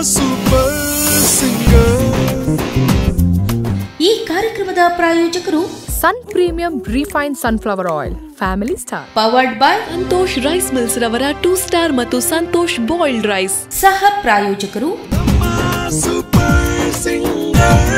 Super singer ಈ ಕಾರ್ಯಕ್ರಮದ ಪ್ರಾಯೋಜಕರು sun premium refine sunflower oil family star powered by Santosh rice mills ರವರ two star ಮತ್ತು ಸಂತೋಷ್ ಬಾಯ್ಲ್ಡ್ ರೈಸ್ ಸಹ ಪ್ರಾಯೋಜಕರು ಸೂಪರ್ ಸಿಂಗರ್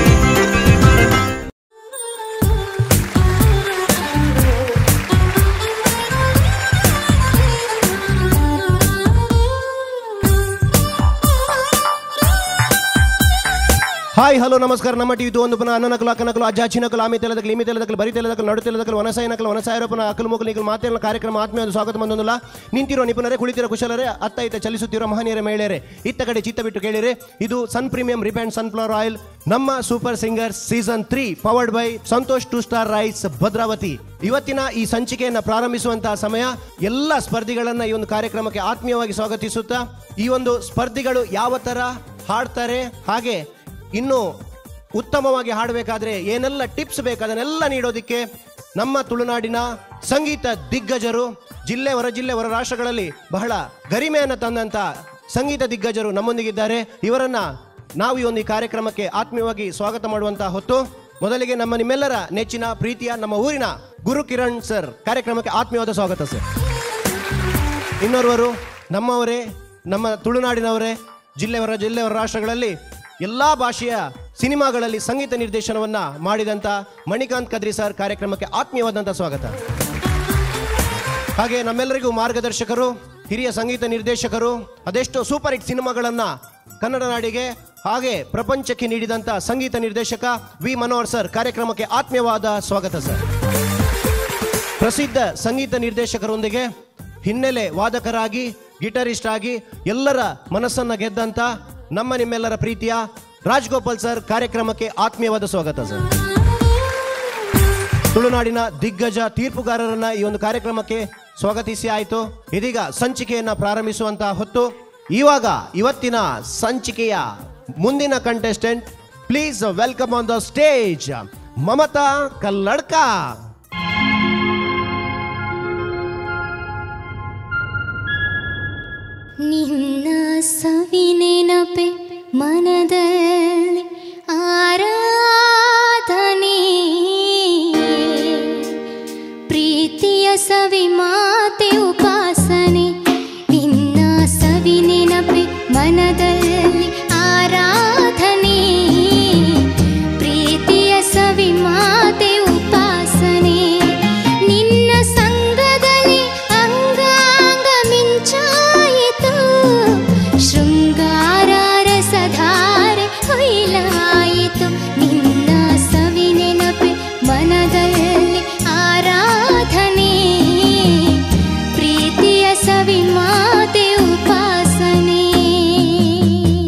ಹಾಯ್ ಹಲೋ ನಮಸ್ಕಾರ ನಮ್ಮ ಟಿವಿ ಒಂದು ಪುನಃ ಅನ್ನ ನಕಲು ಅಕ್ಕ ನಕಲು ಅಜ್ಜ ನಕಲು ಆಮಿ ತೆಲದಕಲು ಇಮಿ ತೆಲದಕಲು ಬರಿ ತೆಲದಕಲು ನಡು ತೆಲದಕಲು ವನಸಾಯ ನಕಲು ವನಸಾಯ ರೂಪನ ಅಕಲು ಮುಕಲು ನಿಕಲು ಮಾತೇನ ಕಾರ್ಯಕ್ರಮ ಆತ್ಮೀಯ ಸ್ವಾಗತ ಬಂದೊಂದಿಲ್ಲ ನಿಂತಿರೋ ನಿಪುಣರೇ ಕುಳಿತಿರೋ ಕುಶಲರೇ ಅತ್ತ ಇತ್ತ ಚಲಿಸುತ್ತಿರೋ ಮಹನೀಯರೇ ಮಹಿಳೆಯರೇ ಇತ್ತ ಕಡೆ ಚಿತ್ತ ಬಿಟ್ಟು ಕೇಳಿರಿ ಇದು sun premium refined sunflower oil ನಮ್ಮ super singer season three powered by Santosh two star rice Bhadravati ಇವತ್ತಿನ ಈ ಸಂಚಿಕೆಯನ್ನ ಪ್ರಾರಂಭಿಸುವಂತಹ ಸಮಯ ಎಲ್ಲ ಸ್ಪರ್ಧಿಗಳನ್ನ ಈ ಒಂದು ಕಾರ್ಯಕ್ರಮಕ್ಕೆ ಆತ್ಮೀಯವಾಗಿ ಸ್ವಾಗತಿಸುತ್ತಾ ಈ ಒಂದು ಸ್ಪರ್ಧಿಗಳು ಯಾವ ತರ ಹಾಡ್ತಾರೆ ಹಾಗೆ ಇನ್ನು ಉತ್ತಮವಾಗಿ ಹಾಡಬೇಕಾದ್ರೆ ಏನೆಲ್ಲ ಟಿಪ್ಸ್ ಬೇಕು ಅದನ್ನೆಲ್ಲ ನೀಡೋದಕ್ಕೆ ನಮ್ಮ ತುಳುನಾಡಿನ ಸಂಗೀತ ದಿಗ್ಗಜರು ಜಿಲ್ಲೆ ಹೊರ ಜಿಲ್ಲೆ ಹೊರ ರಾಷ್ಟ್ರಗಳಲ್ಲಿ ಬಹಳ ಗರಿಮೆಯನ್ನು ತಂದಂತ ಸಂಗೀತ ದಿಗ್ಗಜರು ನಮ್ಮೊಂದಿಗಿದ್ದಾರೆ ಇವರನ್ನ ನಾವು ಈ ಒಂದು ಈ ಕಾರ್ಯಕ್ರಮಕ್ಕೆ ಆತ್ಮೀಯವಾಗಿ ಸ್ವಾಗತ ಮಾಡುವಂತಹ ಹೊತ್ತು ಮೊದಲಿಗೆ ನಮ್ಮ ನಿಮ್ಮೆಲ್ಲರ ನೆಚ್ಚಿನ ಪ್ರೀತಿಯ ನಮ್ಮ ಊರಿನ ಗುರು ಕಿರಣ್ ಸರ್ ಕಾರ್ಯಕ್ರಮಕ್ಕೆ ಆತ್ಮೀಯವಾದ ಸ್ವಾಗತ ಸರ್ ಇನ್ನೋರ್ವರು ನಮ್ಮವರೇ ನಮ್ಮ ತುಳುನಾಡಿನವರೇ ಜಿಲ್ಲೆ ಹೊರ ಜಿಲ್ಲೆ ಹೊರ ರಾಷ್ಟ್ರಗಳಲ್ಲಿ ಎಲ್ಲಾ ಭಾಷೆಯ ಸಿನಿಮಾಗಳಲ್ಲಿ ಸಂಗೀತ ನಿರ್ದೇಶನವನ್ನ ಮಾಡಿದಂತ ಮಣಿಕಾಂತ್ ಕದ್ರಿ ಸರ್ ಕಾರ್ಯಕ್ರಮಕ್ಕೆ ಆತ್ಮೀಯವಾದಂಥ ಸ್ವಾಗತ ಹಾಗೆ ನಮ್ಮೆಲ್ಲರಿಗೂ ಮಾರ್ಗದರ್ಶಕರು ಹಿರಿಯ ಸಂಗೀತ ನಿರ್ದೇಶಕರು ಅದೆಷ್ಟೋ ಸೂಪರ್ ಹಿಟ್ ಸಿನಿಮಾಗಳನ್ನ ಕನ್ನಡ ನಾಡಿಗೆ ಹಾಗೆ ಪ್ರಪಂಚಕ್ಕೆ ನೀಡಿದಂತ ಸಂಗೀತ ನಿರ್ದೇಶಕ ವಿ ಮನೋಹರ್ ಸರ್ ಕಾರ್ಯಕ್ರಮಕ್ಕೆ ಆತ್ಮೀಯವಾದ ಸ್ವಾಗತ ಸರ್ ಪ್ರಸಿದ್ಧ ಸಂಗೀತ ನಿರ್ದೇಶಕರೊಂದಿಗೆ ಹಿನ್ನೆಲೆ ವಾದಕರಾಗಿ ಗಿಟಾರಿಸ್ಟ್ ಆಗಿ ಎಲ್ಲರ ಮನಸ್ಸನ್ನ ಗೆದ್ದಂತ ನಮ್ಮ ನಿಮ್ಮೆಲ್ಲರ ಪ್ರೀತಿಯ ರಾಜ್ಗೋಪಾಲ್ ಸರ್ ಕಾರ್ಯಕ್ರಮಕ್ಕೆ ಆತ್ಮೀಯವಾದ ಸ್ವಾಗತ ಸರ್ ತುಳುನಾಡಿನ ದಿಗ್ಗಜ ತೀರ್ಪುಗಾರರನ್ನ ಈ ಒಂದು ಕಾರ್ಯಕ್ರಮಕ್ಕೆ ಸ್ವಾಗತಿಸಿ ಆಯಿತು ಇದೀಗ ಸಂಚಿಕೆಯನ್ನ ಪ್ರಾರಂಭಿಸುವಂತಹ ಹೊತ್ತು ಇವಾಗ ಇವತ್ತಿನ ಸಂಚಿಕೆಯ ಮುಂದಿನ contestant please welcome on the stage Mamata Kalladka ನಿನ್ನ ಸವಿನೆನಪೆ ಮನದಲ್ಲಿ ಆರಾಧನೆ ಪ್ರೀತಿಯ ಸವಿ ಮಾತೆ ಉಪಾಸನೆ ನಿನ್ನ ಸವಿನೆನಪೆ ಮನದಲ್ಲಿ ಆರಾಧನೆ ಪ್ರೀತಿಯ ಸವಿ ಮಾತೆ ಉಪಾಸನೆ ನಿನ್ನ ಸಂಗದಲ್ಲಿ ಅಂಗಾಂಗ ಮಿಂಚಾಯಿತು ಶೃಂಗಾರ ರಸಧಾರೆ ಹೊಯ್ಲಾಯಿತು ನಿನ್ನ ಸವಿ ನೆನಪೆ ಮನದಲ್ಲಿ ಆರಾಧನೆ ಪ್ರೀತಿಯ ಸವಿ ಮಾತೆ ಉಪಾಸನೆ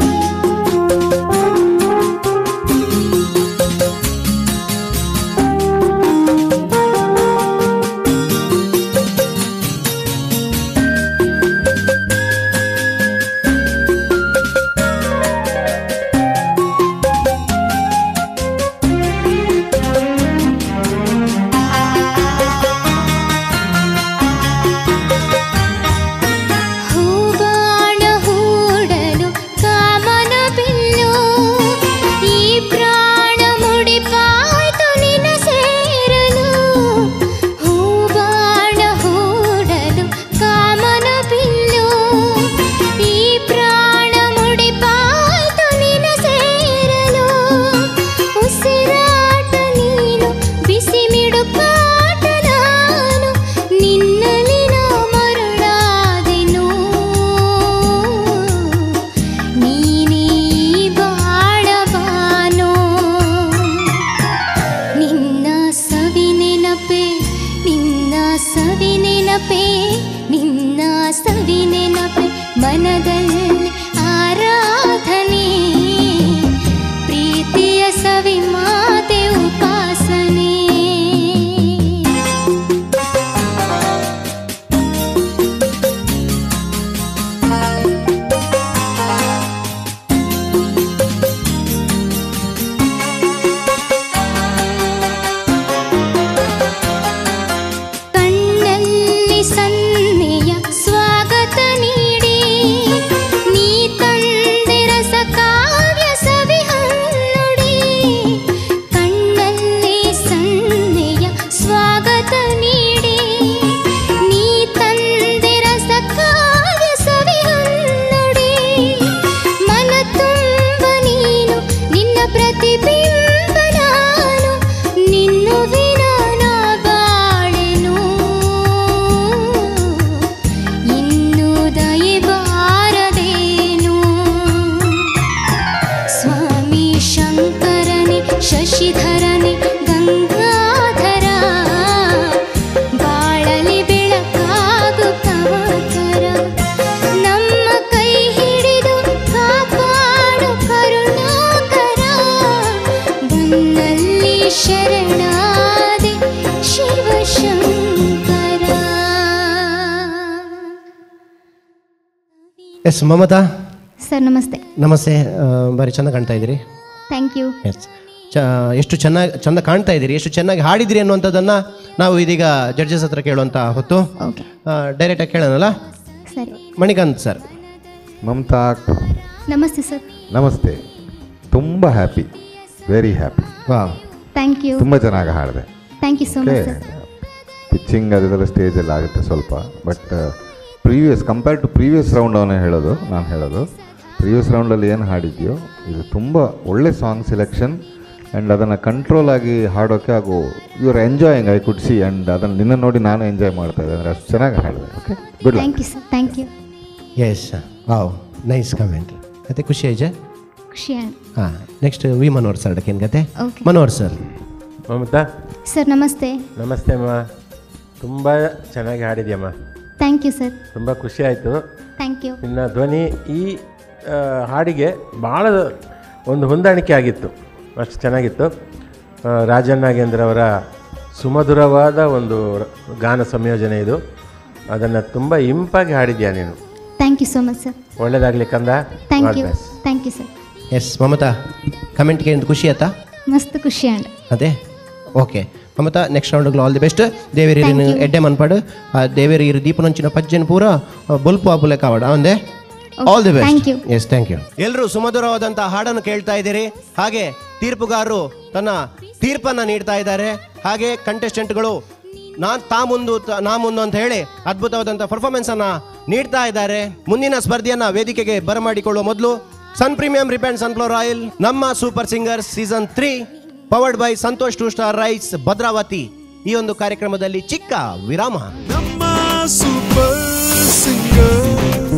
ಎಸ್ ಮಮತಾ ಸರ್ ನಮಸ್ತೆ ನಮಸ್ತೆ ಆ, ಬಾರಿ ಚೆಂದ ಕಾಣ್ತಾ ಇದ್ದೀರಿ ಥ್ಯಾಂಕ್ ಯು ಎಸ್ ಚ ಎಷ್ಟು ಚೆನ್ನಾಗಿ ಚೆಂದ ಕಾಣ್ತಾ ಇದ್ದೀರಿ ಎಷ್ಟು ಚೆನ್ನಾಗಿ ಹಾಡಿದಿರಿ ಅನ್ನುವಂಥದ್ದನ್ನು ನಾವು ಇದೀಗ ಜಡ್ಜಸ್ ಹತ್ರ ಕೇಳುವಂಥ ಹೊತ್ತು ಓಕೆ ಡೈರೆಕ್ಟಾಗಿ ಕೇಳೋಣಲ್ಲ ಸರಿ ಮಣಿಕಾಂತ್ ಸರ್ ಮಮತಾ ನಮಸ್ತೆ ಸರ್ ನಮಸ್ತೆ ತುಂಬ ಹ್ಯಾಪಿ ವೆರಿ ಹ್ಯಾಪಿ ವಾ ಥ್ಯಾಂಕ್ ಯು ತುಂಬ ಚೆನ್ನಾಗಿ ಹಾಡಿದೆ thank you so okay much sir pitching ಅದೆಲ್ಲ ಸ್ಟೇಜಲ್ಲಿ ಆಗುತ್ತೆ ಸ್ವಲ್ಪ but previous compare to previous round ಅವನೇ ಹೇಳೋದು ನಾನು ಹೇಳೋದು ಪ್ರೀವಿಯಸ್ ರೌಂಡಲ್ಲಿ ಏನು ಹಾಡಿದ್ಯೋ ಇದು ತುಂಬ ಒಳ್ಳೆ ಸಾಂಗ್ ಸೆಲೆಕ್ಷನ್ ಆ್ಯಂಡ್ ಅದನ್ನು ಕಂಟ್ರೋಲ್ ಆಗಿ ಹಾಡೋಕ್ಕೆ ಹಾಗೂ you are enjoying I could see and ಅದನ್ನು ನಿನ್ನ ನೋಡಿ ನಾನು ಎಂಜಾಯ್ ಮಾಡ್ತಾ ಇದ್ದೆ ಅಂದರೆ ಅಷ್ಟು ಚೆನ್ನಾಗಿ ಹಾಡಿದೆ okay good thank you sir thank you yes wow nice comment ಮತ್ತೆ ಖುಷಿ ಆಯ್ತಾ ಖುಷಿ ಆಯ್ತು ಹಾಂ ನೆಕ್ಸ್ಟ್ ವಿ ಮನೋಹರ್ ಸರ್ ಅಡಕೇನು ಕತೆ okay Manohar sir Mamata sir ನಮಸ್ತೆ ನಮಸ್ತೆ ಅಮ್ಮ ತುಂಬ ಚೆನ್ನಾಗಿ ಹಾಡಿದ್ಯಮ್ಮ ಥ್ಯಾಂಕ್ ಯು ಸರ್ ತುಂಬ ಖುಷಿ ಆಯಿತು ಥ್ಯಾಂಕ್ ಯು ನಿನ್ನ ಧ್ವನಿ ಈ ಆ, ಹಾಡಿಗೆ ಭಾಳ ಒಂದು ಹೊಂದಾಣಿಕೆ ಆಗಿತ್ತು ಅಷ್ಟು ಚೆನ್ನಾಗಿತ್ತು ಆ, ರಾಜನ್ ನಾಗೇಂದ್ರ ಅವರ ಸುಮಧುರವಾದ ಒಂದು ರ- ಗಾನ ಸಂಯೋಜನೆ ಇದು ಅದನ್ನು ತುಂಬ ಇಂಪಾಗಿ ಹಾಡಿದ್ಯಾ ನೀನು thank you so much sir ಒಳ್ಳೇದಾಗಲಿ ಕಂದ thank God you bless. Thank you sir yes Mamata comment ಕೇಳಿದ ಖುಷಿ ಆಯ್ತಾ ಮಸ್ತ್ ಖುಷಿ ಆಂಡ್ ಅದೇ ಓಕೆ ಮಮತಾ ನೆಕ್ಸ್ಟ್ ರೌಂಡ್ಗಳು ಆಲ್ ದಿ ಬೆಸ್ಟ್ ದೇವೇರಿ Thank you. ಎಡ್ಡೆ ಮನ್ಪಾಡು ಆ ದೇವೇರಿ ಇರು ದೀಪನಂಚಿನ ಪಜ್ಜನ್ ಪೂರ ಆ, ಬೊಲ್ಪು ಆಪುಲೆ ಕಾವಾಡ ಅವಂದೆ all the best Thank you. Yes thank you ಎಲ್ಲರೂ ಸುಮಧುರವಾದಂಥ ಹಾಡನ್ನು ಕೇಳ್ತಾ ಇದ್ದೀರಿ ಹಾಗೆ ತೀರ್ಪುಗಾರರು ತನ್ನ ತೀರ್ಪನ್ನು ನೀಡ್ತಾ ಇದ್ದಾರೆ ಹಾಗೆ ಕಂಟೆಸ್ಟೆಂಟ್ಗಳು ನಾನ್ ತಾ ಮುಂದು ತ- ನಾ ಮುಂದು ಅಂತ ಹೇಳಿ ಅದ್ಭುತವಾದಂಥ ಪರ್ಫಾರ್ಮೆನ್ಸ್ ಅನ್ನ ನೀಡ್ತಾ ಇದ್ದಾರೆ ಮುಂದಿನ ಸ್ಪರ್ಧೆಯನ್ನ ವೇದಿಕೆಗೆ ಬರಮಾಡಿಕೊಳ್ಳುವ ಮೊದಲು sun premium refined sunflower oil ನಮ್ಮ super singer season three powered by Santosh two star rice Bhadravati ಈ ಒಂದು ಕಾರ್ಯಕ್ರಮದಲ್ಲಿ ಚಿಕ್ಕ ವಿರಾಮ ನಮ್ಮ super singer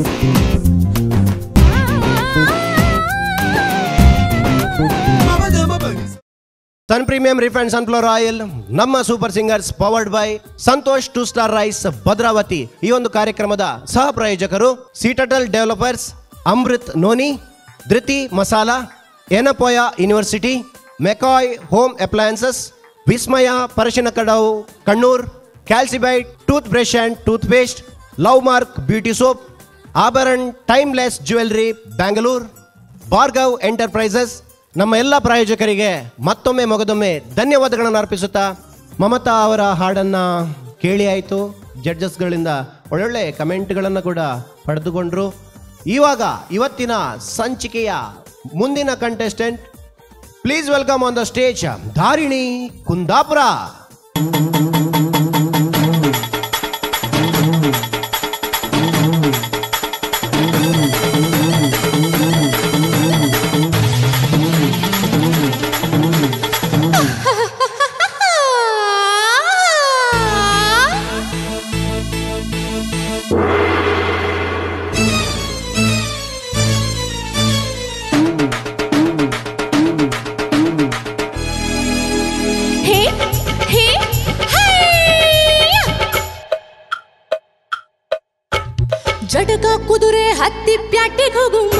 sun premium refined sunflower oil ನಮ್ಮ super singers powered by Santosh two star rice Bhadravati ಈ ಒಂದು ಕಾರ್ಯಕ್ರಮದ ಸಹ ಪ್ರಾಯೋಜಕರು ಸಿಟಟಲ್ developers Amrit noni Dhriti masala Yenepoya university McCoy home appliances Vismaya Parassinikadavu Kannur Calcibite tooth brush and tooth paste love mark beauty soap Abharan timeless jewellery Bangalore Bhargav enterprises ನಮ್ಮ ಎಲ್ಲ ಪ್ರಾಯೋಜಕರಿಗೆ ಮತ್ತೊಮ್ಮೆ ಮೊಗದೊಮ್ಮೆ ಧನ್ಯವಾದಗಳನ್ನು ಅರ್ಪಿಸುತ್ತಾ ಮಮತಾ ಅವರ ಹಾಡನ್ನು ಕೇಳಿ ಆಯಿತು ಜಡ್ಜಸ್ಗಳಿಂದ ಒಳ್ಳೊಳ್ಳೆ ಕಮೆಂಟ್ಗಳನ್ನು ಕೂಡ ಪಡೆದುಕೊಂಡ್ರು ಇವಾಗ ಇವತ್ತಿನ ಸಂಚಿಕೆಯ ಮುಂದಿನ contestant please welcome on the stage Dharini Kundapura ಹೇ ಹೇ ಜಟಕ ಕುದುರೆ ಹತ್ತಿ ಪ್ಯಾಟೆಗೆ ಹೋಗುಮ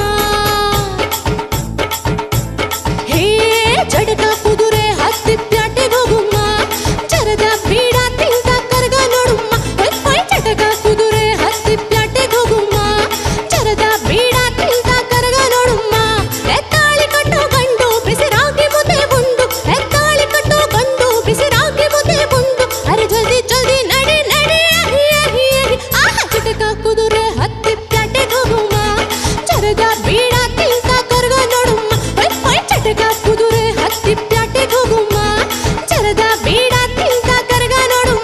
ಹೇ ಜಟಕ ಕುದುರೆ ಹತ್ತಿ ಪ್ಯಾಟೆಗೆ ಹೋಗುಮ ಚರದ ಬೀಡ ತಿಂತ ಕರ್ಗ ನೋಡುಮ್ಮ ಹೊಯ್ ಹೊಯ್ ಜಟಕ ಕುದುರೆ ಹತ್ತಿ ಪ್ಯಾಟೆಗೆ ಹೋಗುಮ್ಮ ಚರದ ಬೀಡ ತಿಂತ ಕರ್ಗ ನೋಡುಮ್ಮ ಎತ್ತಾಳಿ ಕಟ್ಟೋ ಗಂಡು ಬಿಸಿರಾಗಿ ಮುದ್ದೆ ಉಂಡು ಎತ್ತಾಳಿ ಕಟ್ಟೋ ಗಂಡು ಬಿಸಿರಾಗಿ ಮುದ್ದೆ ಉಂಡು ಅರೆ ಜಲ್ದಿ ಜಲ್ದಿ ನಡಿ ನಡಿ ಅಹಿ ಅಹಿ ಅಹಿ ಆಹ ಚಿಟಕ ಕುದುರೆ ಹತ್ತಿ ಪ್ಯಾಟೆಗೆ ಹೋಗುಮ್ಮ ಚರದ ಬೀಡ ತಿಂತ ಕರ್ಗ ನೋಡುಮ್ಮ ಹೊಯ್ ಹೊಯ್ ಚಟಕ ಕುದುರೆ ಹತ್ತಿ ಪ್ಯಾಟೆಗೆ ಹೋಗುಮ್ಮ ಚರದ ಬೀಡ ತಿಂತ ಕರ್ಗ ನೋಡುಮ್ಮ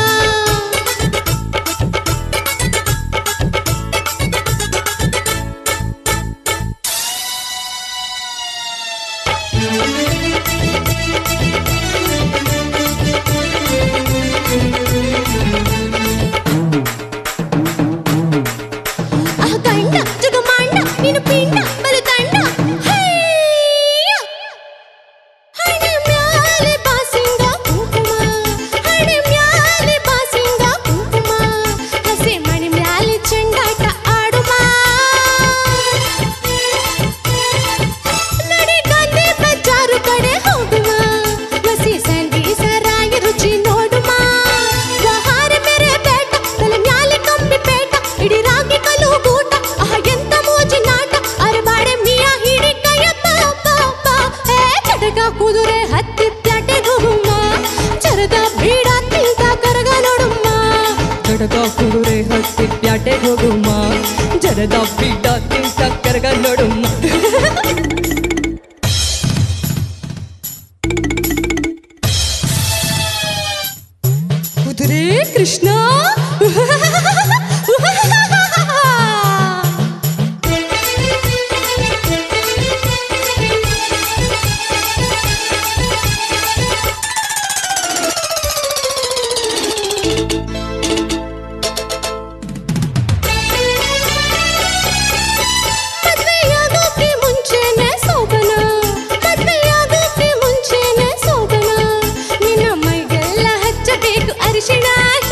ಆ ಗಂಡ ಜಗಮಾಂಡ ನೀನು ಪಿಂಡ ಬಲು ತಂಡ ಹೈಯ! ಹಣೆ ಮ್ಯಾಲೆ ಬಾಸಿಂಗ ಕುಂಕುಮ ಹಣೆ ಮ್ಯಾಲೆ ಬಾಸಿಂಗ ಕುಂಕುಮ ಹಸೆ ಮಣಿ ಮ್ಯಾಲೆ ಚೆಂಡಾಟ ಆಡುಮ ನಡೆ ಗದ್ದೆ ಬಜಾರು ಕಡೆ ಹೋಗುಮ ಹಸಿ ಸಂಡಿ ಸರಾಗಿ ರುಚಿ ನೋಡುಮ ಆಹಾರ ಬೇರೆ ಬೇಟ ತಲೆ ಮ್ಯಾಲೆ ಕಂಬಿ ಪೇಟ ಇಡೀ ರಾಗಿ ಕಲು ಗೂಟ ಆಹ ಎಂತ ಜರದ ಬಿಡ ತಿಂತ ಕರಗ ನೋಡುಮ್ಮ ಕುದುರೆ ಕೃಷ್ಣ ಮದ್ವೆಯಾಗೋಕೆ ಮುಂಚೆನೆ ಸೋಬನ ಮದ್ವೆಯಾಗೋಕೆ ಮುಂಚೆನೆ ಸೋಬನ ನಿನ್ನ ಮೈಗೆಲ್ಲ ಹಚ್ಚಬೇಕು ಅರಿಶಿಣ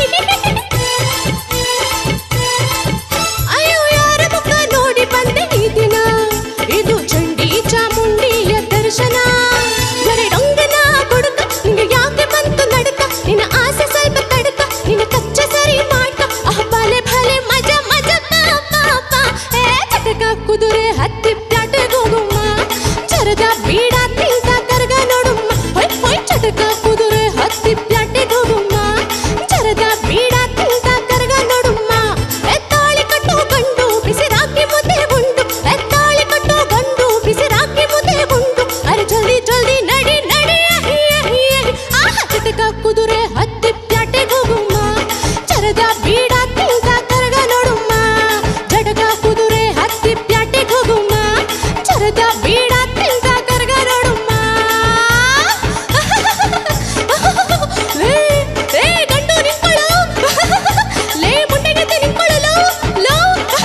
ಅಯ್ಯೋ ಯಾರ ಮುಖ ನೋಡಿ ಬಂದೆ ಈ ದಿನ ಇದು ಚಂಡಿ ಚಾಮುಂಡಿಯ ದರ್ಶನ ಗರಡೊಂಗನ ಬುಡುಕ ನಿಂಗೆ ಯಾಕೆ ಬಂತು ನಡುಕ ನಿನ್ನ ಆಸೆ ಸ್ವಲ್ಪ ತಡುಕ ನಿನ್ನ ಕಚ್ಚ ಸರಿ ಮಾಡ್ಕ ಆಹ್ ಬಾಲೆ ಭಾಲೆ ಮಜಾ ಮಜಾ ಪಾ ಪಾ ಪಾ ಏ ಚಟಕ ಕುದುರೆ ಹತ್ತಿ ಪ್ಯಾಟೆಗೋಗುಮ್ಮ ಚರದ ಬೀಡ ತಿಂತ ಕರ್ಗ ನೋಡುಮ್ಮ ಹೊಯ್ ಹೊಯ್ ಚಟಕ ಕುದುರೆ ಹತ್ತಿ ಪ್ಯಾಟೆಗೋಗುಮ್ಮ ಚರದ ಬೀಡ ತಿಂತ ಕರ್ಗ ನೋಡುಮ್ಮ ಎತ್ತಾಳಿ ಕಟ್ಟು ಗಂಡು ಬಿಸಿರಾಕಿ ಮುದ್ದೆ ಉಂಡು ಎತ್ತಾಳಿ ಕಟ್ಟು ಗಂಡು ಬಿಸಿರಾಕಿ ಮುದ್ದೆ ಉಂಡು ಅರೆ ಜಲ್ದಿ ಜಲ್ದಿ ನಡಿ ನಡಿ ಅಹಿ, ಅಹಿ, ಅಹಿ. ಆಹ ಚಟಕ ಕುದುರೆ ಹತ್ತಿ ಪ್ಯಾಟೆಗೋಗುಮ್ಮ ಚರದ ಬೀಡ ತಿಂತ ಕರಗ ನೋಡುಮ್ಮ ಜಟಕ ಕುದುರೆ ಹತ್ತಿ ಪ್ಯಾಟೆಗೋಗುಮ್ಮ ಚರದ ಬೀಡ ತಿಂತ ಕರಗ ನೋಡುಮ್ಮ ಲೇ, ಲೇ, ಗಂಡು ನಿಂತ್ಕೊಳ್ಳು. ಲೇ, ಮುಂಡೆಗೆದ್ದು ನಿಂತ್ಕೊಳ್ಳಲು. ಲೋ.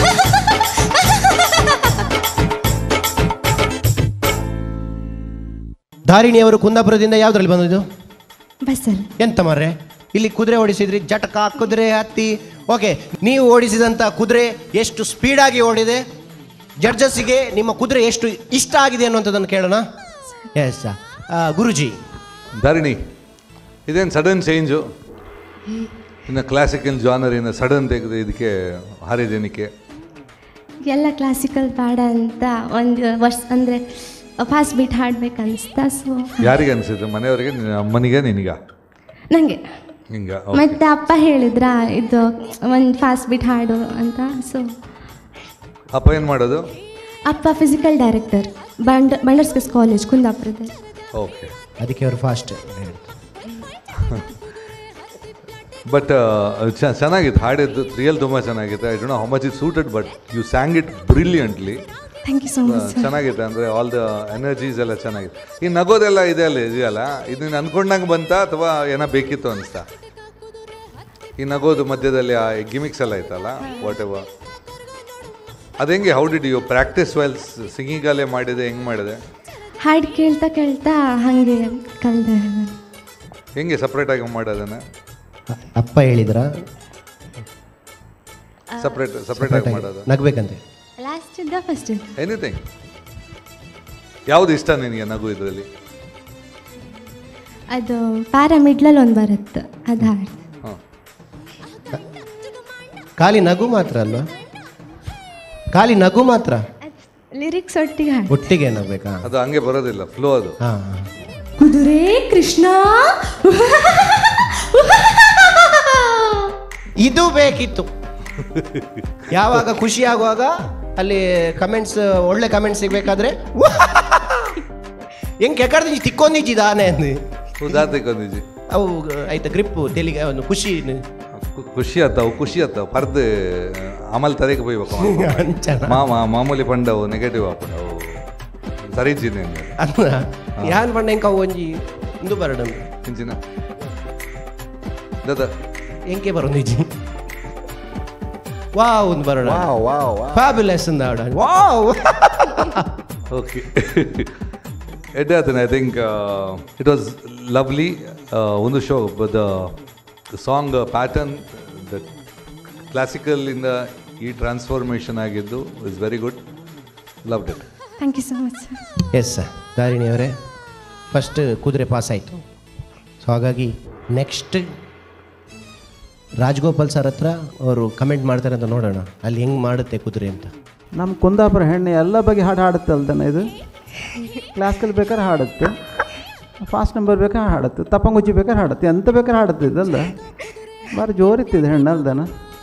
ಧಾರಿಣಿ ಅವರು ಕುಂದಾಪುರದಿಂದ ಯಾವ್ದ್ರಲ್ಲಿ ಬಂದಿದ್ದು ಬಸ್ಸಲ್ಲಿ ಎಂತ ಮಾರ್ರೆ ಇಲ್ಲಿ ಕುದುರೆ ಓಡಿಸಿದ್ರಿ ಜಟಕ ಕುದುರೆ ಹತ್ತಿ ಓಕೆ ನೀವು ಓಡಿಸಿದಂಥ ಕುದುರೆ ಎಷ್ಟು ಸ್ಪೀಡಾಗಿ ಓಡಿದೆ ಜಡ್ಜಸ್ಸಿಗೆ ನಿಮ್ಮ ಕುದುರೆ ಎಷ್ಟು ಇಷ್ಟ ಆಗಿದೆ ಅನ್ನುವಂಥದ್ದನ್ನು ಕೇಳೋಣ ಎಸ್ ಗುರುಜಿ ಧರಣಿ ಇದೇನು ಸಡನ್ ಚೇಂಜು ಇನ್ನು ಕ್ಲಾಸಿಕಲ್ ಜಾನರಿನ ಸಡನ್ ತೆಗೆದು ಇದಕ್ಕೆ ಹಾರಿದೇನಿಕೆ ಎಲ್ಲ ಕ್ಲಾಸಿಕಲ್ ಬೇಡ ಅಂತ ಒಂದು ವರ್ಷ ಅಂದರೆ ಫಾಸ್ಟ್ ಬೀಟ್ ಹಾಡ್ಬೇಕು ಅನಿಸ್ತಾ ಸೊ ಯಾರಿಗೆ ಅನಿಸಿದ್ರು ಮನೆಯವರಿಗೆ ನಿನ್ನ ಅಮ್ಮನಿಗೆ ನಿನಗ ನನಗೆ ಹಿಂಗ ಮತ್ತೆ ಅಪ್ಪ ಹೇಳಿದ್ರ ಇದು ಒಂದು ಫಾಸ್ಟ್ ಬೀಟ್ ಹಾಡು ಅಂತ ಸೊ ಅಪ್ಪ ಏನು ಮಾಡೋದು ಅಪ್ಪ ಫಿಸಿಕಲ್ ಡೈರೆಕ್ಟರ್ ಬಂಡ ಬಂಡರ್ಸ್ಕಸ್ ಕಾಲೇಜ್ ಕುಂದಾಪುರದಲ್ಲಿ ಓಕೆ ಅದಕ್ಕೆ ಅವರು ಫಾಸ್ಟ್ ಬಟ್ ಚೆನ್ನಾಗಿತ್ತು ಹಾಡಿದ್ದು ರಿಯಲ್ ತುಂಬ ಚೆನ್ನಾಗಿತ್ತು I don't know how much it suited but you sang it brilliantly thank you so much sir ಚೆನ್ನಾಗಿದೆ ಅಂದರೆ ಆಲ್ ದ ಎನರ್ಜೀಸ್ ಎಲ್ಲ ಚೆನ್ನಾಗಿದೆ ಈ ನಗೋದೆಲ್ಲ ಇದೆ ಅಲ್ಲ ಇದೆಯಲ್ಲ ಇದು ನೀನು ಅನ್ಕೊಂಡಂಗೆ ಬಂತ ಅಥವಾ ಏನೋ ಬೇಕಿತ್ತು ಅನಿಸ್ತಾ ಈ ನಗೋದು ಮಧ್ಯದಲ್ಲಿ ಆ ಗಿಮಿಕ್ಸ್ ಎಲ್ಲ ಐತಲ್ಲ ವಾಟ್ ಎವರ್ ಅದು ಹೆಂಗೆ how did you practise well ಸಿಂಗಿಂಗಲ್ಲೇ ಮಾಡಿದೆ ಹೆಂಗೆ ಮಾಡಿದೆ ಹಾಡು ಕೇಳ್ತಾ ಕೇಳ್ತಾ ಹಾಗೆ ಕಲ್ದೆ ಹೆಂಗೆ ಸಪ್ರೇಟಾಗಿ ಮಾಡೋದನ್ನ ಅಪ್ಪ ಹೇಳಿದ್ರ ಸಪ್ರೇಟ್ ಸಪ್ರೇಟಾಗಿ ಮಾಡೋದು ನಗ್ಬೇಕಂತೆ ಲಾಸ್ಟ್ ಇದ್ದ ಫಸ್ಟ್ ಇದ್ದ ಎನಿಥಿಂಗ್ ಯಾವುದು ಇಷ್ಟ ನಿನಗೆ ನಗು ಇದರಲ್ಲಿ ಅದು ಪ್ಯಾರಾಮಿಡ್ಲಲ್ಲಿ ಒಂದು ಬರುತ್ತೆ ಅದು ಹಾಡು ಹಾಂ ಖಾಲಿ ನಗು ಮಾತ್ರ ಅಲ್ವಾ ಖಾಲಿ ನಗು ಮಾತ್ರ ಲಿರಿಕ್ಸ್ ಒಟ್ಟಿಗೆ ಹಾಡು ಒಟ್ಟಿಗೆ ನಗ್ಬೇಕಾ ಅದು ಹಂಗೆ ಬರೋದಿಲ್ಲ ಫ್ಲೋ ಅದು ಹಾಂ ಕುದುರೆ ಕೃಷ್ಣ ಇದು ಬೇಕಿತ್ತು ಯಾವಾಗ ಖುಷಿ ಆಗುವಾಗ ಅಲ್ಲಿ ಕಮೆಂಟ್ಸ್ ಒಳ್ಳೆ ಕಮೆಂಟ್ಸ್ ಸಿಗ್ಬೇಕಾದ್ರೆ ಹೆಂಗೆ ಕೆಕ್ಕಡ್ದು ತಿಕ್ಕೊಂದಿದ್ದಾನೆ ಅಂದು ಉದಾಹರಣೆಗೊಂದಿಜಿ ಅವು ಆಯ್ತಾ ಗ್ರಿಪ್ ತೆಲಿಗೆ ಒಂದು ಖುಷಿ ಖುಷಿ ಆತಾವು ಖುಷಿ ಆತಾವು ಪರ್ದು ಆಮೇಲೆ ತಲೆಗೆ ಬೈಬೇಕು ಅಂಚನ. ಮಾಮ ಮಾಮೂಲಿ ಪಂಡವು ನೆಗೆಟಿವ್ ಆಪುಂಡು ಅವು ಸರಿ ಇದ್ದೀನಿ ಅನ್ನ ಯಾನ್ ಪಂಡ ಹೆಂಕ ಒಂಜಿ ಇಂದು ಬರಡು ಇಂಚಿನ ದದ ಹೆಂಗೆ ಬರೋಂದಿಜಿ ವಾವ್ ಒಂದು ಬರೋಣ ಫ್ಯಾಬ್ಯುಲಸ್ ಅಂದ ಆಡ ವಾವ್ ಓಕೆ ಎಡ್ಡೆ ಆತನ I think it was lovely ಒಂದು show the song pattern the ಕ್ಲಾಸಿಕಲಿಂದ ಈ ಟ್ರಾನ್ಸ್ಫಾರ್ಮೇಷನ್ ಆಗಿದ್ದು is very good loved it thank you so much sir yes sir Dharini ಅವರೇ ಫಸ್ಟ್ ಕುದುರೆ ಪಾಸ್ ಆಯಿತು ಸೊ ಹಾಗಾಗಿ ನೆಕ್ಸ್ಟ್ ರಾಜ್ಗೋಪಾಲ್ ಸರ್ ಹತ್ರ ಅವರು ಕಮೆಂಟ್ ಮಾಡ್ತಾರೆ ಅಂತ ನೋಡೋಣ ಅಲ್ಲಿ ಹೆಂಗೆ ಮಾಡುತ್ತೆ ಕುದುರೆ ಅಂತ ನಮ್ಮ ಕುಂದಾಪುರ ಹೆಣ್ಣು ಎಲ್ಲ ಬಗ್ಗೆ ಹಾಡು ಹಾಡುತ್ತೆ ಅಲ್ದನ ಇದು ಕ್ಲಾಸ್ಕಲ್ ಬೇಕಾದ್ರೆ ಹಾಡುತ್ತೆ ಫಾಸ್ಟ್ ನಂಬರ್ ಬೇಕಾದ್ರೆ ಹಾಡುತ್ತೆ ತಪ್ಪಂಗುಚ್ಚಿ ಬೇಕಾದ್ರೆ ಹಾಡುತ್ತೆ ಎಂತ ಬೇಕಾದ್ರೆ ಹಾಡುತ್ತೆ ಇದಲ್ಲ ಭಾರಿ ಜೋರಿತ್ತಿದೆ ಹೆಣ್ಣು ಅಲ್ದನ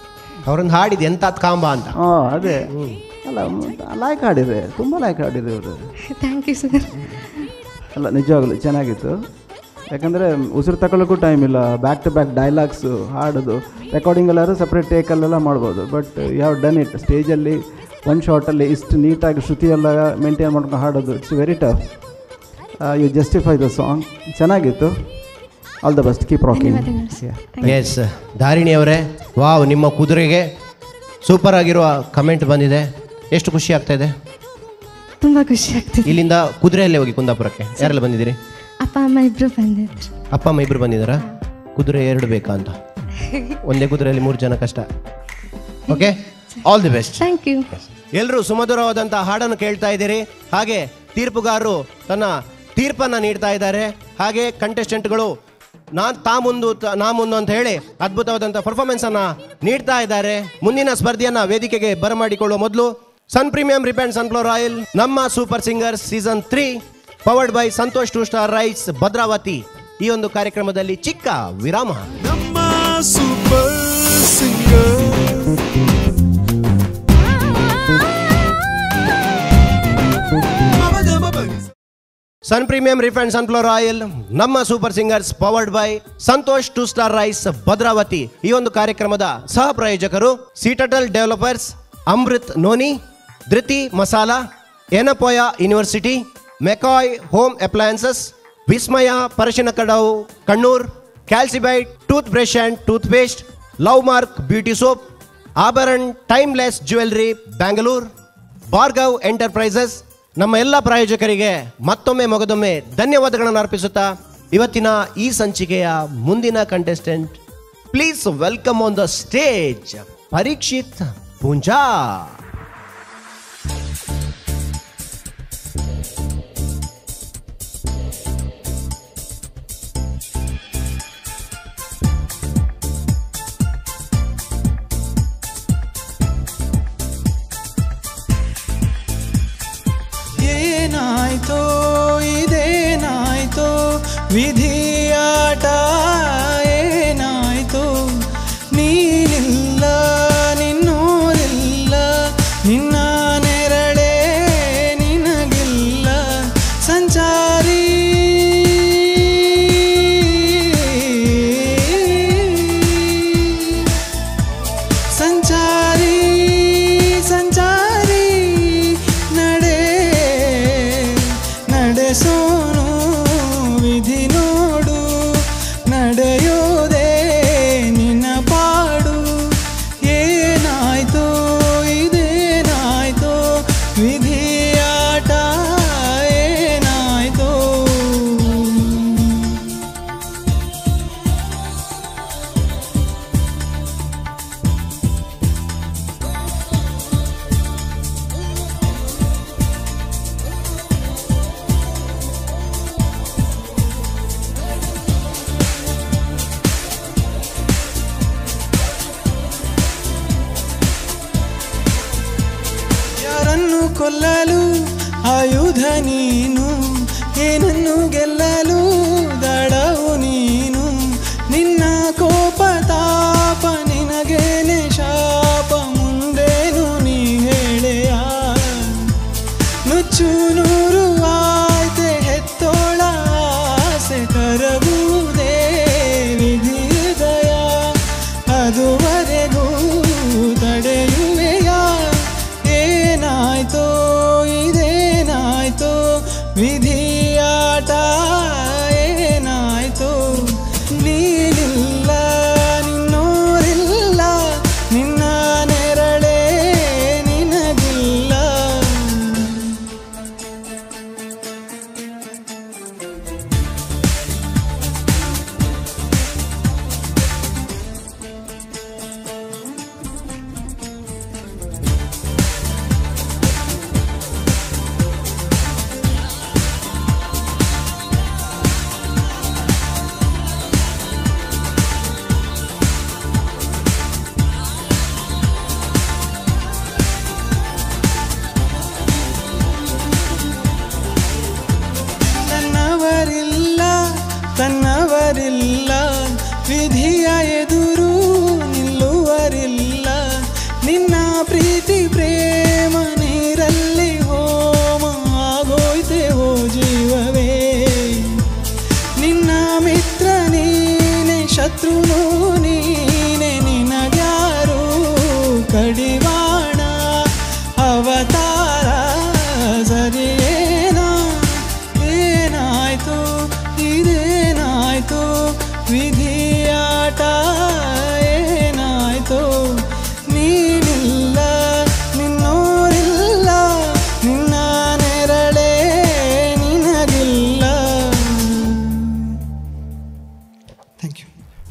ಅವರೊಂದು ಹಾಡಿದೆ ಎಂತ ಕಾಂಬ ಅಂತ ಹಾಂ ಅದೇ ಅಲ್ಲ ಲೈಕ್ ಹಾಡಿದೆ ತುಂಬ ಲೈಕ್ ಹಾಡಿದೆ ಅವರು ಥ್ಯಾಂಕ್ ಯು ಸರ್ ಅಲ್ಲ ನಿಜವಾಗ್ಲು ಚೆನ್ನಾಗಿತ್ತು ಯಾಕಂದರೆ ಉಸಿರು ತಗೊಳ್ಳೋಕ್ಕೂ ಟೈಮ್ ಇಲ್ಲ ಬ್ಯಾಕ್ ಟು ಬ್ಯಾಕ್ ಡೈಲಾಗ್ಸು ಹಾಡೋದು ರೆಕಾರ್ಡಿಂಗ್ ಎಲ್ಲಾದ್ರೂ ಸಪ್ರೇಟ್ ಟೇಕಲ್ಲೆಲ್ಲ ಮಾಡ್ಬೋದು ಬಟ್ ಯಾವ ಡನ್ ಇಟ್ ಸ್ಟೇಜಲ್ಲಿ ಒಂದು ಶಾರ್ಟಲ್ಲಿ ಇಷ್ಟು ನೀಟಾಗಿ ಶ್ರುತಿ ಎಲ್ಲ ಮೇಂಟೈನ್ ಮಾಡ್ಕೊಂಡು ಹಾಡೋದು it's very tough you justify the song ಚೆನ್ನಾಗಿತ್ತು all the best keep rocking yes Dharini ಅವರೇ ವಾವ್ ನಿಮ್ಮ ಕುದುರೆಗೆ ಸೂಪರ್ ಆಗಿರುವ ಕಮೆಂಟ್ ಬಂದಿದೆ ಎಷ್ಟು ಖುಷಿ ಆಗ್ತಾ ಇದೆ ತುಂಬ ಖುಷಿ ಆಗ್ತಿದೆ ಇಲ್ಲಿಂದ ಕುದುರೆಯಲ್ಲೇ ಹೋಗಿ ಕುಂದಾಪುರಕ್ಕೆ ಯಾರೆಲ್ಲ ಬಂದಿದ್ದೀರಿ ಅಪ್ಪ ಅಮ್ಮ ಇಬ್ಬರು ಬಂದಿದ್ರು ಅಪ್ಪ ಅಮ್ಮ ಇಬ್ರು ಬಂದಿದ್ದಾರಾ ಕುದುರೆ ಎರಡು ಬೇಕಾ ಅಂತ ಒಂದೇ ಕುದುರೆಯಲ್ಲಿ ಮೂರು ಜನ ಕಷ್ಟ okay all the best thank you ಎಲ್ಲರೂ ಸುಮಧುರವಾದಂಥ ಹಾಡನ್ನು ಕೇಳ್ತಾ ಇದ್ದೀರಿ ಹಾಗೆ ತೀರ್ಪುಗಾರರು ತನ್ನ ತೀರ್ಪನ್ನು ನೀಡ್ತಾ ಇದ್ದಾರೆ ಹಾಗೆ ಕಂಟೆಸ್ಟೆಂಟ್ಗಳು ನಾನ್ ತಾ ಮುಂದು ತ- ನಾ ಮುಂದು ಅಂತ ಹೇಳಿ ಅದ್ಭುತವಾದಂಥ ಪರ್ಫಾರ್ಮೆನ್ಸ್ ಅನ್ನ ನೀಡ್ತಾ ಇದ್ದಾರೆ ಮುಂದಿನ ಸ್ಪರ್ಧೆಯನ್ನ ವೇದಿಕೆಗೆ ಬರಮಾಡಿಕೊಳ್ಳುವ ಮೊದಲು sun premium refined sunflower oil ನಮ್ಮ super singer season three powered by Santosh two star rice Bhadravati ಈ ಒಂದು ಕಾರ್ಯಕ್ರಮದಲ್ಲಿ ಚಿಕ್ಕ ವಿರಾಮ ನಮ್ಮ super singer sun premium refined sunflower oil ನಮ್ಮ super singers powered by Santosh two star rice Bhadravati ಈ ಒಂದು ಕಾರ್ಯಕ್ರಮದ ಸಹ ಪ್ರಾಯೋಜಕರು ಸಿಟಟಲ್ developers Amrit noni Dhriti masala Yenepoya university McCoy home appliances Vismaya Parassinikadavu Kannur Calcibite tooth brush and tooth paste love mark beauty soap Abharan timeless jewellery Bangalore Bhargav enterprises ನಮ್ಮ ಎಲ್ಲ ಪ್ರಾಯೋಜಕರಿಗೆ ಮತ್ತೊಮ್ಮೆ ಮಗದೊಮ್ಮೆ ಧನ್ಯವಾದಗಳನ್ನು ಅರ್ಪಿಸುತ್ತಾ ಇವತ್ತಿನ ಈ ಸಂಚಿಕೆಯ ಮುಂದಿನ contestant please welcome on the stage Parikshit Poonja ಏನಾಯ್ತೋ ಇದೇನಾಯ್ತೋ ವಿಧಿಯಾಟ ಏನಾಯ್ತೋ ನೀನಿಲ್ಲ ನಿನ್ನೋರಿಲ್ಲ ನಿನ್ನ ನೆರಳೇ ನಿನಗಿಲ್ಲ ಸಂಚಾರಿ ಸಂಚಾರಿ ಸಂಚಾರಿ ನಡೆ ನಡೆಸೋನು ವಿಧಿ ನೋಡು ನಡೆಯೋದೇ ನಿನ್ನ ಪಾಡು ಏನಾಯ್ತೋ ಇದೇನಾಯ್ತೋ ವಿಧಿಯಾಟ ಏನಾಯ್ತೋ ಯಾರನ್ನು ಕೊಲ್ಲಲು ಆಯುಧ ನೀನು ಏನನ್ನು ಗೆಲ್ಲಲು ದಡವು ನೀನು ನಿನ್ನ ಕೋಪ ತಾಪ ನಿನಗೇನೆ ಶಾಪ ಮುಂದೇನು ನೀ ಹೇಳೆಯ ನುಚ್ಚು ನೂರು ಆಯ್ತೆ ಹೆತ್ತೋಳ ಆಸೆ ಕರಗುವುದೇ ವಿಧಿ ಹೃದಯ ಅದುವರೆಗೂ ತಡೆಯುವೆಯ ಏನಾಯ್ತೋ ಇದೇನಾಯ್ತೋ ವಿಧಿಯಾಟ ಏನಾಯ್ತೋ ನೀನಿಲ್ಲ ನಿನ್ನೋರಿಲ್ಲ ನಿನ್ನ ನೆರಳೇ ನಿನಗಿಲ್ಲ ನನ್ನವರಿಲ್ಲ ತನ್ನವರಿಲ್ಲ ವಿಧಿಯ ಎದುರು ನಿಲ್ಲುವರಿಲ್ಲ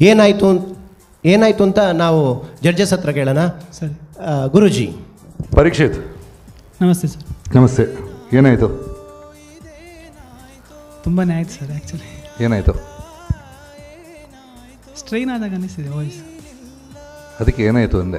ಏನಾಯಿತು ಏನಾಯಿತು ಅಂತ ನಾವು ಜಡ್ಜಸ್ ಹತ್ರ ಕೇಳೋಣ ಸರಿ ಆ, ಗುರೂಜಿ ಪರೀಕ್ಷಿತ್ ನಮಸ್ತೆ ಸರ್ ನಮಸ್ತೆ ಏನಾಯಿತು ತುಂಬಾ ಆಯ್ತು ಸರ್ ಆ್ಯಕ್ಚುಲಿ ಏನಾಯಿತು ಸ್ಟ್ರೈನ್ ಆದಾಗ ಅನಿಸಿದೆ ವಾಯ್ಸ್ ಅದಕ್ಕೆ ಏನಾಯಿತು ಅಂದೆ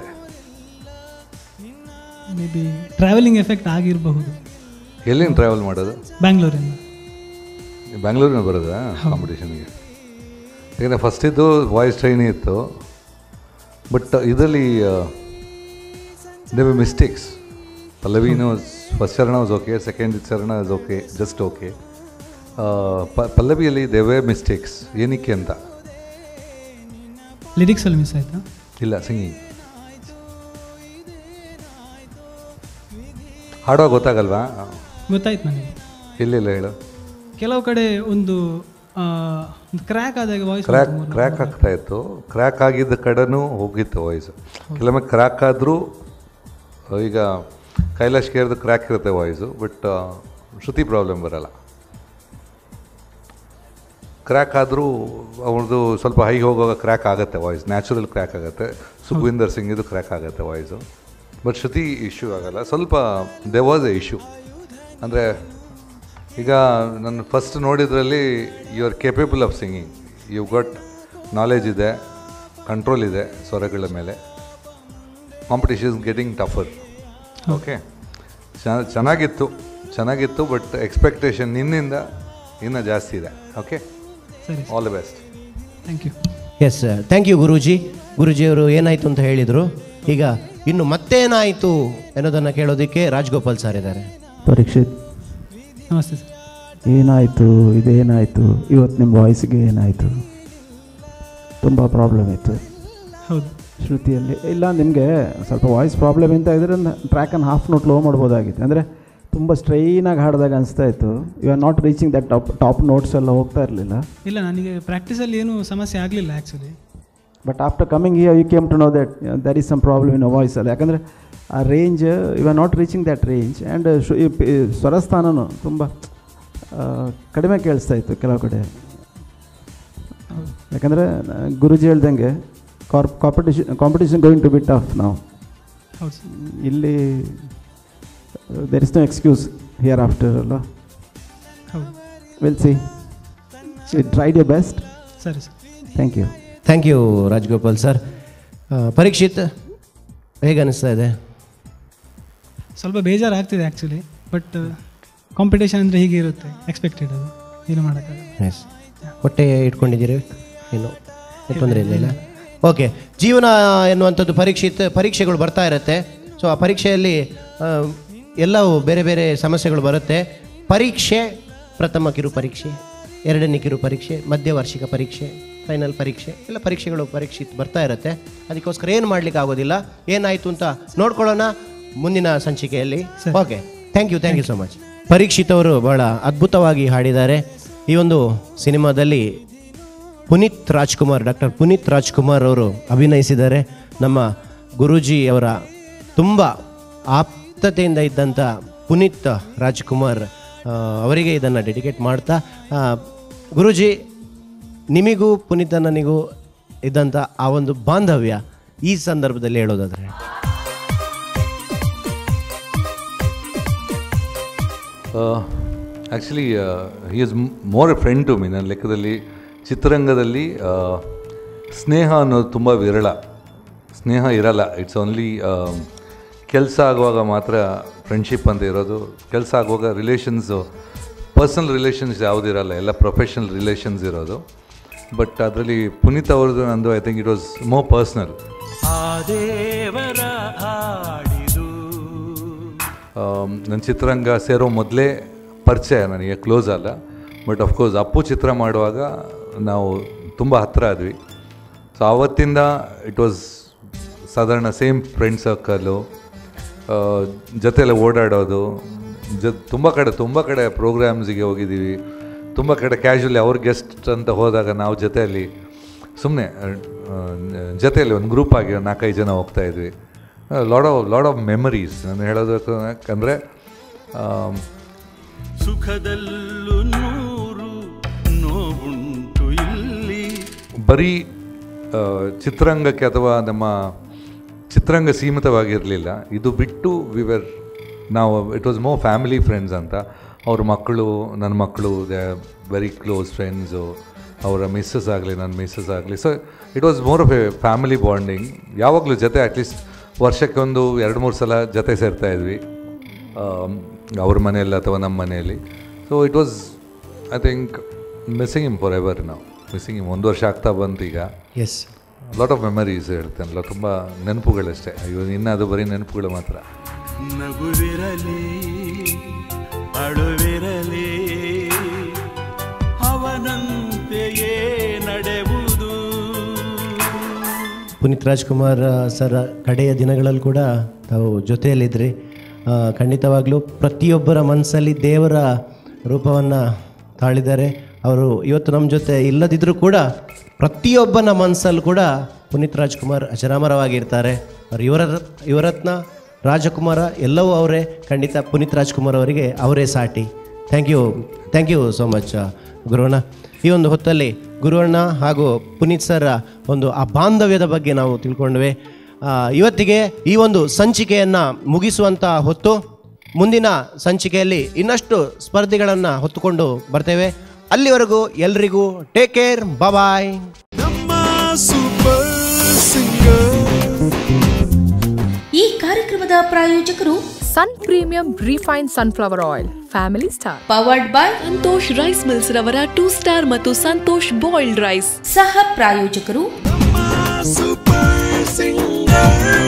ಮೇ ಬಿ ಟ್ರಾವೆಲಿಂಗ್ ಎಫೆಕ್ಟ್ ಆಗಿರಬಹುದು ಎಲ್ಲಿಂದ ಟ್ರಾವೆಲ್ ಮಾಡೋದು ಬ್ಯಾಂಗ್ಳೂರಿಂದ ಬ್ಯಾಂಗ್ಳೂರಿನ ಬರೋದಾ ಕಾಂಪಿಟೇಷನ್ಗೆ ಯಾಕಂದರೆ ಫಸ್ಟ್ ಇದ್ದು ವಾಯ್ಸ್ ಟ್ರೈನೇ ಇತ್ತು ಬಟ್ ಇದರಲ್ಲಿ ದೇವ್ ಮಿಸ್ಟೇಕ್ಸ್ ಪಲ್ಲವಿನೂ ಫಸ್ಟ್ ಚರಣ ವಾಸ್ ಓಕೆ ಸೆಕೆಂಡ್ ಚರಣ ಇಸ್ ಓಕೆ ಜಸ್ಟ್ ಓಕೆ ಪಲ್ಲವಿಯಲ್ಲಿ ದೇವೇ ಮಿಸ್ಟೇಕ್ಸ್ ಏನಕ್ಕೆ ಅಂತ ಲಿರಿಕ್ಸಲ್ಲಿ ಮಿಸ್ ಆಯ್ತಾ ಇಲ್ಲ ಸಿಂಗಿಂಗ್ ಹಾಡೋ ಗೊತ್ತಾಗಲ್ವಾ ಗೊತ್ತಾಯ್ತು ನನಗೆ ಎಲ್ಲಿಲ್ಲ ಹೇಳು ಕೆಲವು ಕಡೆ ಒಂದು ಆ, ಒಂದು ಕ್ರ್ಯಾಕ್ ಆದಾಗ ವಾಯ್ಸ್ ಕ್ರ್ಯಾಕ್ ಕ್ರ್ಯಾಕ್ ಆಗ್ತಾ ಇತ್ತು ಕ್ರ್ಯಾಕ್ ಆಗಿದ್ದ ಕಡೆನೂ ಹೋಗಿತ್ತು ವಾಯ್ಸು ಕೆಲವೊಮ್ಮೆ ಕ್ರ್ಯಾಕ್ ಆದರೂ ಈಗ ಕೈಲಾಶ್ ಕೇರ್ದು ಕ್ರ್ಯಾಕ್ ಇರುತ್ತೆ ವಾಯ್ಸು ಬಟ್ ಶ್ರುತಿ ಪ್ರಾಬ್ಲಮ್ ಬರಲ್ಲ ಕ್ರ್ಯಾಕ್ ಆದರೂ ಅವ್ರದ್ದು ಸ್ವಲ್ಪ ಹೈ ಹೋಗುವಾಗ ಕ್ರ್ಯಾಕ್ ಆಗುತ್ತೆ ವಾಯ್ಸ್ ನ್ಯಾಚುರಲ್ ಕ್ರ್ಯಾಕ್ ಆಗುತ್ತೆ ಸುಖವಿಂದರ್ ಸಿಂಗ್ ಇದು ಕ್ರ್ಯಾಕ್ ಆಗುತ್ತೆ ವಾಯ್ಸು ಬಟ್ ಶ್ರುತಿ ಇಶ್ಯೂ ಆಗಲ್ಲ ಸ್ವಲ್ಪ ದೆ ವಾಸ್ ಎ ಇಶ್ಯೂ ಅಂದರೆ ಈಗ ನಾನು ಫಸ್ಟ್ ನೋಡಿದ್ರಲ್ಲಿ you are capable of singing you got knowledge ಇದೆ ಕಂಟ್ರೋಲ್ ಇದೆ ಸ್ವರಗಳ ಮೇಲೆ competition is getting tougher okay ಚೆನ್ನಾಗಿತ್ತು ಚೆನ್ನಾಗಿತ್ತು ಬಟ್ ಎಕ್ಸ್ಪೆಕ್ಟೇಷನ್ ನಿನ್ನಿಂದ ಇನ್ನೂ ಜಾಸ್ತಿ ಇದೆ ಓಕೆ ಸರಿ all the best thank you yes thank you Guruji ಗುರೂಜಿಯವರು ಏನಾಯಿತು ಅಂತ ಹೇಳಿದರು ಈಗ ಇನ್ನು ಮತ್ತೇನಾಯಿತು ಅನ್ನೋದನ್ನು ಕೇಳೋದಕ್ಕೆ ರಾಜ್ಗೋಪಾಲ್ ಸರ್ ಇದ್ದಾರೆ ಪರೀಕ್ಷಿತ್ ನಮಸ್ತೆ ಸರ್ ಏನಾಯಿತು ಇದೇನಾಯಿತು ಇವತ್ತು ನಿಮ್ಮ ವಾಯ್ಸ್ಗೆ ಏನಾಯಿತು ತುಂಬ ಪ್ರಾಬ್ಲಮ್ ಇತ್ತು ಹೌದು ಶ್ರುತಿಯಲ್ಲಿ ಇಲ್ಲ ನಿಮಗೆ ಸ್ವಲ್ಪ ವಾಯ್ಸ್ ಪ್ರಾಬ್ಲಮ್ ಅಂತ ಇದ್ರೆ ಟ್ರ್ಯಾಕನ್ನು ಹಾಫ್ ನೋಟ್ ಲೋ ಮಾಡ್ಬೋದಾಗಿತ್ತು ಅಂದರೆ ತುಂಬ ಸ್ಟ್ರೈನಾಗಿ ಹಾಡಿದಾಗ ಅನಿಸ್ತಾ ಇತ್ತು you are not reaching that top top notes ಎಲ್ಲ ಹೋಗ್ತಾ ಇರಲಿಲ್ಲ ಇಲ್ಲ ನನಗೆ ಪ್ರಾಕ್ಟೀಸಲ್ಲಿ ಏನೂ ಸಮಸ್ಯೆ ಆಗಲಿಲ್ಲ actually but after coming here you came to know that there is some problem in a voice ಅಲ್ಲ ಯಾಕಂದರೆ ಆ range you are not reaching that range and ಸ್ವರಸ್ಥಾನನೂ ತುಂಬ ಆ, ಕಡಿಮೆ ಕೇಳಿಸ್ತಾ ಇತ್ತು ಕೆಲವು ಕಡೆ ಯಾಕಂದರೆ ಗುರುಜಿ ಹೇಳ್ದಂಗೆ ಕಾರ್ competition competition going to be tough ನಾವು ಹೌದು ಸರ್ ಇಲ್ಲಿ there is no excuse here after ಅಲ್ಲ ಹೌದು will see tried your best ಸರಿ sir thank you thank you Rajgopal sir ಆ, ಪರೀಕ್ಷಿತ್ ಹೇಗೆ ಅನಿಸ್ತಾ ಇದೆ ಸ್ವಲ್ಪ ಬೇಜಾರಾಗ್ತಿದೆ ಆ್ಯಕ್ಚುಲಿ ಬಟ್ ಕಾಂಪಿಟೇಷನ್ ಅಂದರೆ ಹೀಗೆ ಇರುತ್ತೆ ಎಕ್ಸ್ಪೆಕ್ಟೆಡ್ ಅದು ಏನು ಮಾಡೋಕ್ಕಾಗಲ್ಲ ಎಸ್ ಹೊಟ್ಟೆ ಇಟ್ಕೊಂಡಿದ್ದೀರಿ ಏನು ತೊಂದರೆ ಇಲ್ಲ ಓಕೆ ಜೀವನ ಎನ್ನುವಂಥದ್ದು ಪರೀಕ್ಷಿತ್ ಪರೀಕ್ಷೆಗಳು ಬರ್ತಾ ಇರುತ್ತೆ ಸೊ ಆ ಪರೀಕ್ಷೆಯಲ್ಲಿ ಆ, ಎಲ್ಲವೂ ಬೇರೆ ಬೇರೆ ಸಮಸ್ಯೆಗಳು ಬರುತ್ತೆ ಪರೀಕ್ಷೆ ಪ್ರಥಮ ಕಿರು ಪರೀಕ್ಷೆ ಎರಡನೇ ಕಿರು ಪರೀಕ್ಷೆ ಮಧ್ಯವಾರ್ಷಿಕ ಪರೀಕ್ಷೆ ಫೈನಲ್ ಪರೀಕ್ಷೆ ಎಲ್ಲ ಪರೀಕ್ಷೆಗಳು ಪರೀಕ್ಷಿತ್ ಬರ್ತಾ ಇರುತ್ತೆ ಅದಕ್ಕೋಸ್ಕರ ಏನು ಮಾಡ್ಲಿಕ್ಕೆ ಆಗೋದಿಲ್ಲ ಏನಾಯಿತು ಅಂತ ನೋಡ್ಕೊಳ್ಳೋಣ ಮುಂದಿನ ಸಂಚಿಕೆಯಲ್ಲಿ okay thank you thank you so much Parikshit ಅವರು ಬಹಳ ಅದ್ಭುತವಾಗಿ ಹಾಡಿದ್ದಾರೆ ಈ ಒಂದು ಸಿನಿಮಾದಲ್ಲಿ ಪುನೀತ್ ರಾಜ್ಕುಮಾರ್ ಡಾಕ್ಟರ್ ಪುನೀತ್ ರಾಜ್ಕುಮಾರ್ ಅವರು ಅಭಿನಯಿಸಿದ್ದಾರೆ ನಮ್ಮ ಗುರೂಜಿ ಅವರ ತುಂಬ ಆಪ್ತತೆಯಿಂದ ಇದ್ದಂಥ ಪುನೀತ್ ರಾಜ್ಕುಮಾರ್ ಆ, ಅವರಿಗೆ ಇದನ್ನು ಡೆಡಿಕೇಟ್ ಮಾಡ್ತಾ ಆ, ಗುರೂಜಿ ನಿಮಗೂ ಪುನೀತ್ ನನಗೂ ಇದ್ದಂಥ ಆ ಒಂದು ಬಾಂಧವ್ಯ ಈ ಸಂದರ್ಭದಲ್ಲಿ ಹೇಳೋದಾದ್ರೆ actually he is more a friend to me ನನ್ನ ಲೆಕ್ಕದಲ್ಲಿ ಚಿತ್ರರಂಗದಲ್ಲಿ ಆ, ಸ್ನೇಹ ಅನ್ನೋದು ತುಂಬ ವಿರಳ ಸ್ನೇಹ ಇರಲ್ಲ ಇಟ್ಸ್ ಓನ್ಲಿ ಕೆಲಸ ಆಗುವಾಗ ಮಾತ್ರ ಫ್ರೆಂಡ್ಶಿಪ್ ಅಂತ ಇರೋದು ಕೆಲಸ ಆಗುವಾಗ ರಿಲೇಷನ್ಸು ಪರ್ಸನಲ್ ರಿಲೇಷನ್ಸ್ ಯಾವುದಿರಲ್ಲ ಎಲ್ಲ ಪ್ರೊಫೆಷನಲ್ ರಿಲೇಷನ್ಸ್ ಇರೋದು ಬಟ್ ಅದರಲ್ಲಿ ಪುನೀತ್ ಅವ್ರದ್ದು ನಂದು I think it was more personal ಆ ದೇವರ ಹಾಡಿದು ನನ್ನ ಚಿತ್ರರಂಗ ಸೇರೋ ಮೊದಲೇ ಪರಿಚಯ ನನಗೆ ಕ್ಲೋಸ್ ಅಲ್ಲ ಬಟ್ ಅಫ್ಕೋರ್ಸ್ ಅಪ್ಪು ಚಿತ್ರ ಮಾಡುವಾಗ ನಾವು ತುಂಬ ಹತ್ತಿರ ಆದ್ವಿ ಸೊ ಆವತ್ತಿಂದ ಇಟ್ ವಾಸ್ ಸಾಧಾರಣ ಸೇಮ್ ಫ್ರೆಂಡ್ ಸರ್ಕಲ್ಲು ಜೊತೆಲೆ ಓಡಾಡೋದು ಜ ತುಂಬ ಕಡೆ ತುಂಬ ಕಡೆ ಪ್ರೋಗ್ರಾಮ್ಸಿಗೆ ಹೋಗಿದ್ದೀವಿ ತುಂಬ ಕಡೆ ಕ್ಯಾಶುವಲಿ ಅವ್ರ ಗೆಸ್ಟ್ ಅಂತ ಹೋದಾಗ ನಾವು ಜೊತೆಯಲ್ಲಿ ಸುಮ್ಮನೆ ಜೊತೆಯಲ್ಲಿ ಒಂದು ಗ್ರೂಪ್ ಆಗಿ ಒಂದು ನಾಲ್ಕೈದು ಜನ ಹೋಗ್ತಾ ಇದ್ವಿ lot of lot of memories ನಾನು ಹೇಳೋದು ಯಾಕಂದರೆ ಸುಖದಲ್ಲೂ ನೂರು ನೋವುಂಟು ಇಲ್ಲಿ ಬರೀ ಆ, ಚಿತ್ರರಂಗಕ್ಕೆ ಅಥವಾ ನಮ್ಮ ಚಿತ್ರರಂಗ ಸೀಮಿತವಾಗಿರಲಿಲ್ಲ ಇದು ಬಿಟ್ಟು ವಿವರ್ ನಾವು it was more family friends ಅಂತ ಅವ್ರ ಮಕ್ಕಳು ನನ್ನ ಮಕ್ಕಳು ದೇ ವೆರಿ ಕ್ಲೋಸ್ ಫ್ರೆಂಡ್ಸು ಅವರ ಮಿಸ್ಸಸ್ ಆಗಲಿ ನನ್ನ ಮಿಸ್ಸಸ್ ಆಗಲಿ so it was more of a family bonding ಯಾವಾಗಲೂ ಜೊತೆ ಅಟ್ಲೀಸ್ಟ್ ವರ್ಷಕ್ಕೆ ಒಂದು ಎರಡು ಮೂರು ಸಲ ಜೊತೆ ಸೇರ್ತಾ ಇದ್ವಿ ಆಮ್, ಅವ್ರ ಮನೆಯಲ್ಲಿ ಅಥವಾ ನಮ್ಮ ಮನೆಯಲ್ಲಿ so it was I think missing him for ever ನಾವು ಮಿಸ್ಸಿಂಗ್ ಇಮ್ ಒಂದು ವರ್ಷ ಆಗ್ತಾ ಬಂತು ಈಗ ಎಸ್ ಲಾಟ್ ಆಫ್ ಮೆಮರೀಸ್ ಹೇಳ್ತೇನಲ್ಲ ತುಂಬ ನೆನಪುಗಳಷ್ಟೇ ಅಯ್ಯೋ ಇನ್ನು ಅದು ಬರೀ ನೆನಪುಗಳು ಮಾತ್ರ ನಗುವಿರಲಿ ಅಳುವಿರಲಿ ಅವನಂತೆಯೇ ನಡೆವುದು ಪುನೀತ್ ರಾಜ್ಕುಮಾರ್ ಸರ್ ಕಡೆಯ ದಿನಗಳಲ್ಲಿ ಕೂಡ ತಾವು ಜೊತೆಯಲ್ಲಿದ್ರಿ ಆ, ಖಂಡಿತವಾಗ್ಲೂ ಪ್ರತಿಯೊಬ್ಬರ ಮನಸ್ಸಲ್ಲಿ ದೇವರ ರೂಪವನ್ನು ತಾಳಿದ್ದಾರೆ ಅವರು ಇವತ್ತು ನಮ್ಮ ಜೊತೆ ಇಲ್ಲದಿದ್ದರೂ ಕೂಡ ಪ್ರತಿಯೊಬ್ಬನ ಮನಸ್ಸಲ್ಲಿ ಕೂಡ ಪುನೀತ್ ರಾಜ್ಕುಮಾರ್ ಅಜರಾಮರವಾಗಿರ್ತಾರೆ ಅವ್ರು ಯುವರ ಯುವರತ್ನ ರಾಜಕುಮಾರ ಎಲ್ಲವೂ ಅವರೇ ಖಂಡಿತ ಪುನೀತ್ ರಾಜ್ಕುಮಾರ್ ಅವರಿಗೆ ಅವರೇ ಸಾಟಿ thank you thank you so much ಗುರುವಣ್ಣ ಈ ಒಂದು ಹೊತ್ತಲ್ಲಿ ಗುರುವಣ್ಣ ಹಾಗೂ ಪುನೀತ್ ಸರ್ ಒಂದು ಆ ಬಾಂಧವ್ಯದ ಬಗ್ಗೆ ನಾವು ತಿಳ್ಕೊಂಡ್ವಿ ಆ, ಇವತ್ತಿಗೆ ಈ ಒಂದು ಸಂಚಿಕೆಯನ್ನು ಮುಗಿಸುವಂಥ ಹೊತ್ತು ಮುಂದಿನ ಸಂಚಿಕೆಯಲ್ಲಿ ಇನ್ನಷ್ಟು ಸ್ಪರ್ಧಿಗಳನ್ನು ಹೊತ್ತುಕೊಂಡು ಬರ್ತೇವೆ ಅಲ್ಲಿವರೆಗೂ ಎಲ್ರಿಗೂ take care bye super singer ಈ ಕಾರ್ಯಕ್ರಮದ ಪ್ರಾಯೋಜಕರು sun premium refine sunflower oil family star powered by Santosh rice mills ರವರ ಟೂ ಸ್ಟಾರ್ ಮತ್ತು ಸಂತೋಷ್ ಬಾಯ್ಲ್ಡ್ ರೈಸ್ ಸಹ ಪ್ರಾಯೋಜಕರು ಸೂಪರ್ ಸಿಂಗರ್